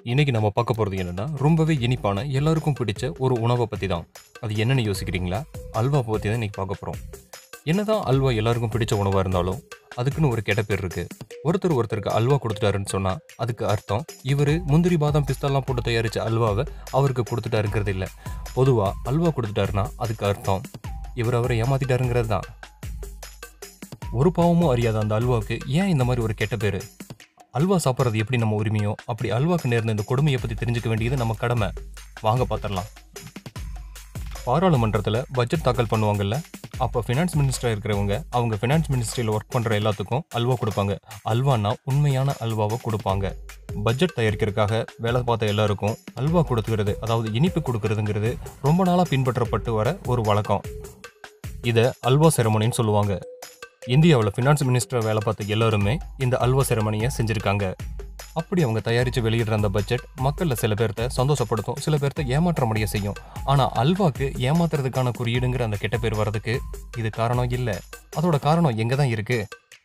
இன்னைக்கு நம்ம பார்க்க போகிறது என்னன்னா ரொம்பவே இனிப்பான எல்லாருக்கும் பிடிச்ச ஒரு உணவை பற்றி தான் அது என்னன்னு யோசிக்கிறீங்களா அல்வா பற்றி தான் இன்னைக்கு பார்க்க போகிறோம் என்னதான் அல்வா எல்லாருக்கும் பிடிச்ச உணவாக இருந்தாலும் அதுக்குன்னு ஒரு கெட்ட பேர் இருக்கு ஒருத்தர் ஒருத்தருக்கு அல்வா கொடுத்துட்டாருன்னு சொன்னால் அதுக்கு அர்த்தம் இவர் முந்திரி பாதாம் பிஸ்தாலாம் போட்டு தயாரித்த அல்வாவை அவருக்கு கொடுத்துட்டாருங்கிறது இல்லை பொதுவாக அல்வா கொடுத்துட்டாருன்னா அதுக்கு அர்த்தம் இவர் அவரை ஏமாத்திட்டாருங்கிறது தான் ஒரு பாவமும் அறியாத அந்த அல்வாவுக்கு ஏன் இந்த மாதிரி ஒரு கெட்ட பேர் அல்வா சாப்பிட்றது எப்படி நம்ம உரிமையோ அப்படி அல்வாக்கு நேர்ந்த இந்த கொடுமையை பற்றி தெரிஞ்சுக்க வேண்டியது நம்ம கடமை வாங்க பார்த்துடலாம் பாராளுமன்றத்தில் பட்ஜெட் தாக்கல் பண்ணுவாங்கல்ல அப்போ ஃபினான்ஸ் மினிஸ்டராக இருக்கிறவங்க அவங்க ஃபினான்ஸ் மினிஸ்ட்ரியில் ஒர்க் பண்ணுற எல்லாத்துக்கும் அல்வா கொடுப்பாங்க அல்வானா உண்மையான அல்வாவை கொடுப்பாங்க பட்ஜெட் தயாரிக்கிறதுக்காக வேலை பார்த்த எல்லாருக்கும் அல்வா கொடுத்துக்கிறது அதாவது இனிப்பு கொடுக்கறதுங்கிறது ரொம்ப நாளாக பின்பற்றப்பட்டு வர ஒரு வழக்கம் இதை அல்வா செரமனின்னு சொல்லுவாங்க இந்தியாவில் ஃபினான்ஸ் மினிஸ்டர் வேலை பார்த்த எல்லாருமே இந்த அல்வா செரமனியை செஞ்சுருக்காங்க அப்படி அவங்க தயாரித்து வெளியிடுற அந்த பட்ஜெட் மக்களில் சில பேர்த்த சந்தோஷப்படுத்தும் சில பேர்த்த ஏமாற்றமடைய செய்யும் ஆனால் அல்வாக்கு ஏமாத்துறதுக்கான குறியீடுங்கிற அந்த கெட்ட பேர் வர்றதுக்கு இது காரணம் இல்லை அதோட காரணம் எங்கே தான் இருக்கு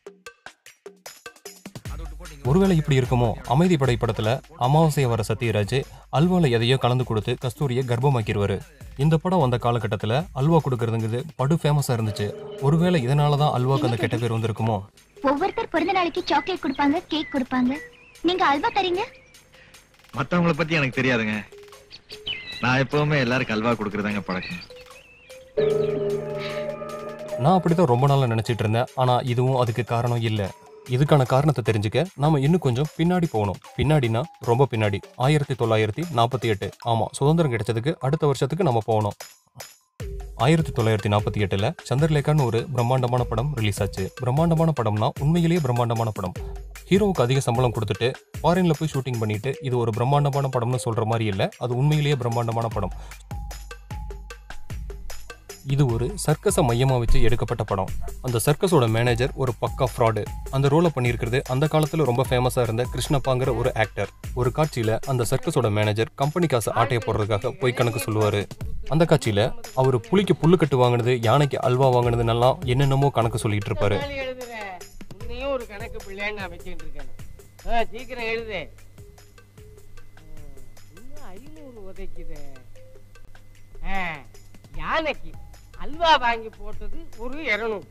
ஒருவேளை இப்படி இருக்குமோ அமைதி படை படத்துல அமாவாசை வர சத்யராஜ் அல்வால எதையோ கலந்து கொடுத்து கஸ்தூரியை கர்ப்பமாக்கிடுவாரு இந்த படம் வந்த காலகட்டத்தில் அல்வா கொடுக்கறதுங்கிறது படு ஃபேமஸாக இருந்துச்சு ஒருவேளை இதனால தான் அல்வாக்கு அந்த கெட்ட பேர் வந்திருக்குமோ ஒவ்வொருத்தர் பிறந்த நாளைக்கு சாக்லேட் கொடுப்பாங்க கேக் கொடுப்பாங்க நீங்க அல்வா தரீங்க மத்தவங்கள பத்தி எனக்கு தெரியாதுங்க நான் எப்பவுமே எல்லாருக்கும் அல்வா கொடுக்கறதாங்க பழக்கம் நான் அப்படிதான் ரொம்ப நாளாக நினச்சிட்டு இருந்தேன் ஆனால் இதுவும் அதுக்கு காரணம் இல்லை இதுக்கான காரணத்தை தெரிஞ்சுக்க நாம இன்னும் கொஞ்சம் பின்னாடி போகணும் பின்னாடினா ரொம்ப பின்னாடி ஆயிரத்தி தொள்ளாயிரத்தி நாற்பத்தி எட்டு ஆமாம் சுதந்திரம் கிடைச்சதுக்கு அடுத்த வருஷத்துக்கு நம்ம போகணும் ஆயிரத்தி தொள்ளாயிரத்தி நாற்பத்தி எட்டில் சந்திரலேகான்னு ஒரு பிரம்மாண்டமான படம் ரிலீஸ் ஆச்சு பிரம்மாண்டமான படம்னா உண்மையிலேயே பிரம்மாண்டமான படம் ஹீரோவுக்கு அதிக சம்பளம் கொடுத்துட்டு ஃபாரின்ல போய் ஷூட்டிங் பண்ணிட்டு இது ஒரு பிரம்மாண்டமான படம்னு சொல்ற மாதிரி இல்லை அது உண்மையிலேயே பிரம்மாண்டமான படம் இது ஒரு சர்க்கஸை மையமாக வச்சு எடுக்கப்பட்ட படம் அந்த சர்க்கஸோட மேனேஜர் ஒரு பக்கா ஃப்ராடு அந்த ரோலை பண்ணியிருக்கிறது அந்த காலத்தில் ரொம்ப ஃபேமஸாக இருந்த கிருஷ்ணப்பாங்கிற ஒரு ஆக்டர் ஒரு காட்சியில் அந்த சர்க்கஸோட மேனேஜர் கம்பெனி காசு ஆட்டைய போடுறதுக்காக போய் கணக்கு சொல்லுவார் அந்த காட்சியில் அவர் புலிக்கு புல்லு கட்டு வாங்கினது யானைக்கு அல்வா வாங்கினதுன்னெல்லாம் என்னென்னமோ கணக்கு சொல்லிட்டு இருப்பாரு நாள் எழுதுற உன்னையும் ஒரு கணக்கு பிள்ளைன்னு நான் வச்சுட்டு இருக்கேன் ஆ, சீக்கிரம் எழுது ஆ, இன்னும் ஐநூறு உதைக்குது ஆ, யானைக்கு அல்வா வாங்கி போட்டது ஒரு இருநூறு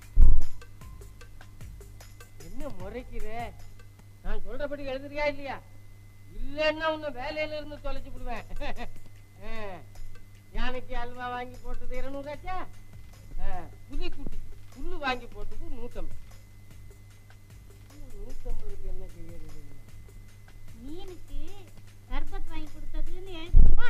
என்ன முறைக்கிற நான் சொல்றபடி எழுதுறியா இல்லையா இல்லைன்னா உன்னை வேலையில இருந்து தொலைச்சு விடுவேன் ஆ, யானைக்கு அல்வா வாங்கி போட்டது இருநூறாச்சா புலி குட்டி புல்லு வாங்கி போட்டது நூத்தம்பது நூத்தம்பதுக்கு என்ன செய்யறது மீனுக்கு சர்பத் வாங்கி கொடுத்ததுன்னு எழுதுமா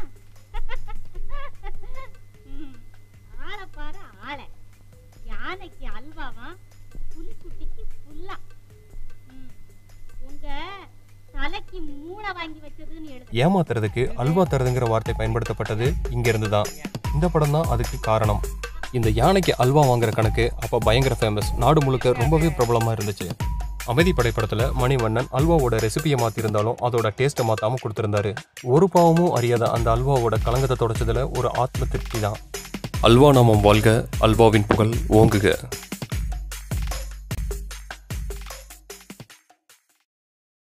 ஆளை பாரு ஆளை யானைக்கு அல்வாவா புலிக்குட்டிக்கு புல்லா ம். உங்க தலைக்கு மூளை வாங்கி வச்சதுன்னு எழுது ஏமாத்துறதுக்கு அல்வா தரதுங்கிற வார்த்தை பயன்படுத்தப்பட்டது இங்கிருந்து தான் இந்த படம் தான் அதுக்கு காரணம் இந்த யானைக்கு அல்வா வாங்குற கணக்கு அப்போ பயங்கர ஃபேமஸ் நாடு முழுக்க ரொம்பவே பிரபலமாக இருந்துச்சு அமைதி படைப்படத்தில் மணிவண்ணன் அல்வாவோட ரெசிபியை மாற்றிருந்தாலும் அதோட டேஸ்ட்டை மாற்றாமல் கொடுத்துருந்தாரு ஒரு பாவமும் அறியாத அந்த அல்வாவோட கலங்கத்தை தொடச்சதுல ஒரு ஆத்ம திருப்தி தான் அல்வா நாமம் வாழ்க அல்வாவின் புகழ் ஓங்குக